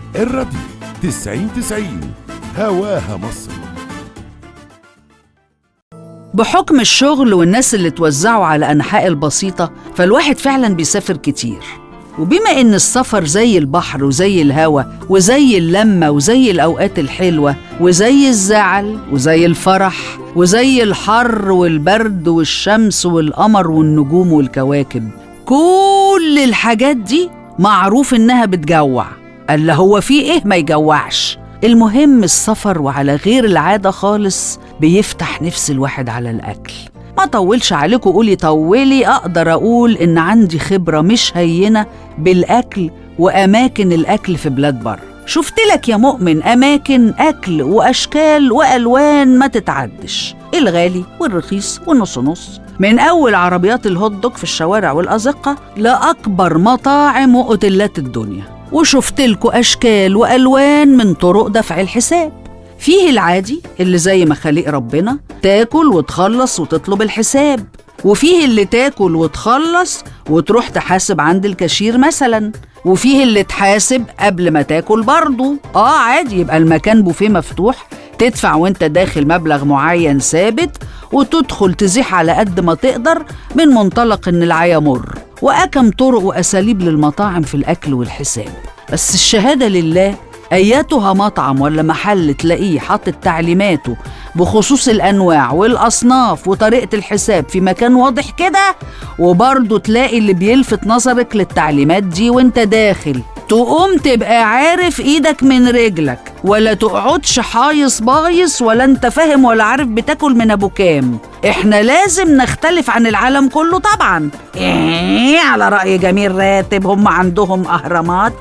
الراديو 90 90 هواها مصر بحكم الشغل والناس اللي توزعوا على أنحاء البسيطة فالواحد فعلا بيسافر كتير وبما إن السفر زي البحر وزي الهوا وزي اللمة وزي الأوقات الحلوة وزي الزعل وزي الفرح وزي الحر والبرد والشمس والقمر والنجوم والكواكب كل الحاجات دي معروف إنها بتجوع اللي هو فيه إيه ما يجوعش المهم السفر وعلى غير العادة خالص بيفتح نفس الواحد على الأكل ما طولش عليكم قولي طولي أقدر أقول إن عندي خبرة مش هينة بالأكل وأماكن الأكل في بلاد بره شفت لك يا مؤمن أماكن أكل وأشكال وألوان ما تتعدش الغالي والرخيص والنص نص من أول عربيات الهوت دوج في الشوارع والأزقة لأكبر مطاعم وأوتيلات الدنيا وشفت لكم أشكال وألوان من طرق دفع الحساب فيه العادي اللي زي ما خليق ربنا تاكل وتخلص وتطلب الحساب وفيه اللي تاكل وتخلص وتروح تحاسب عند الكاشير مثلا وفيه اللي تحاسب قبل ما تاكل برضه اه عادي يبقى المكان بوفيه مفتوح تدفع وانت داخل مبلغ معين ثابت وتدخل تزيح على قد ما تقدر من منطلق ان العيا مر وأكم طرق وأساليب للمطاعم في الأكل والحساب بس الشهادة لله أياتها مطعم ولا محل تلاقيه حاطط تعليماته بخصوص الأنواع والأصناف وطريقة الحساب في مكان واضح كده وبرضه تلاقي اللي بيلفت نظرك للتعليمات دي وانت داخل تقوم تبقى عارف ايدك من رجلك ولا تقعدش حايص بايص ولا انت فاهم ولا عارف بتاكل من ابو كام احنا لازم نختلف عن العالم كله طبعا ايه على رأي جميل راتب هم عندهم اهرامات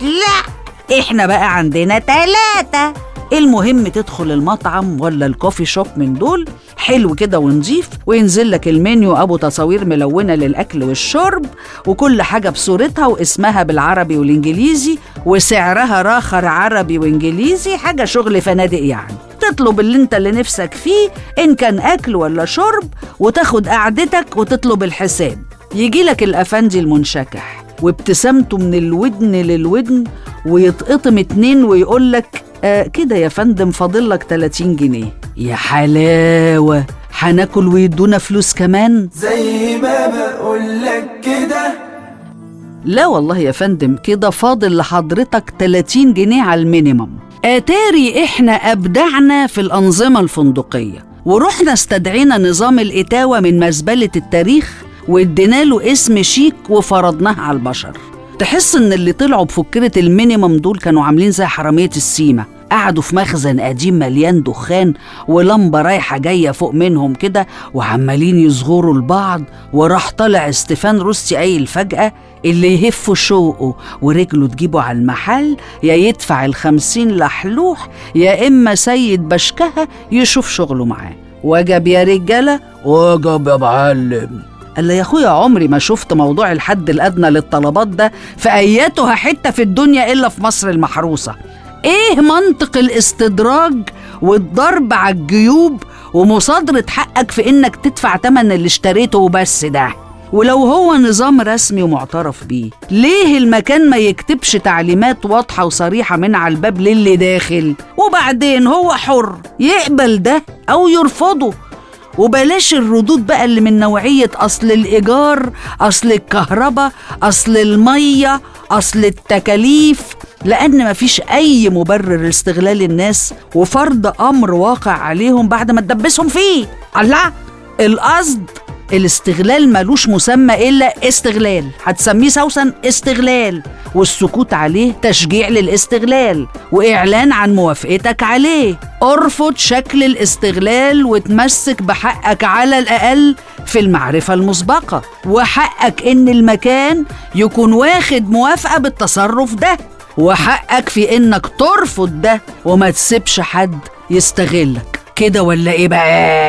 لا احنا بقى عندنا تلاتة المهم تدخل المطعم ولا الكوفي شوب من دول حلو كده ونظيف وينزل لك المنيو ابو تصاوير ملونه للاكل والشرب وكل حاجه بصورتها واسمها بالعربي والانجليزي وسعرها راخر عربي وانجليزي حاجه شغل فنادق يعني تطلب اللي انت اللي نفسك فيه ان كان اكل ولا شرب وتاخد قعدتك وتطلب الحساب يجي لك الافندي المنشكح وابتسامته من الودن للودن ويتقطم اتنين ويقول لك آه كده يا فندم فاضل لك 30 جنيه يا حلاوة هناكل ويدونا فلوس كمان زي ما بقولك كده لا والله يا فندم كده فاضل لحضرتك 30 جنيه على المينيمم اتاري احنا ابدعنا في الانظمة الفندقية ورحنا استدعينا نظام الاتاوة من مزبلة التاريخ وادينا له اسم شيك وفرضناه على البشر تحس ان اللي طلعوا بفكرة المينيمم دول كانوا عاملين زي حرامية السيمة قعدوا في مخزن قديم مليان دخان ولمبة رايحة جاية فوق منهم كده وعمالين يصغروا لبعض وراح طالع استفان روستي قايل فجأة اللي يهفوا شوقه ورجله تجيبه على المحل يا يدفع الخمسين لحلوح يا إما سيد بشكها يشوف شغله معاه وجب يا رجالة وجب يا معلم قال لي يا اخويا عمري ما شفت موضوع الحد الادنى للطلبات ده في اياتها حته في الدنيا الا في مصر المحروسه ايه منطق الاستدراج والضرب على الجيوب ومصادره حقك في انك تدفع تمن اللي اشتريته وبس ده ولو هو نظام رسمي ومعترف بيه ليه المكان ما يكتبش تعليمات واضحة وصريحة من على الباب للي داخل وبعدين هو حر يقبل ده أو يرفضه وبلاش الردود بقى اللي من نوعية أصل الإيجار أصل الكهرباء أصل المية أصل التكاليف لأن مفيش أي مبرر لاستغلال الناس وفرض أمر واقع عليهم بعد ما تدبسهم فيه الله القصد الاستغلال ملوش مسمى إلا استغلال هتسميه سوسن استغلال والسكوت عليه تشجيع للاستغلال وإعلان عن موافقتك عليه ارفض شكل الاستغلال وتمسك بحقك على الأقل في المعرفة المسبقة وحقك إن المكان يكون واخد موافقة بالتصرف ده وحقك في إنك ترفض ده وما تسيبش حد يستغلك كده ولا إيه بقى؟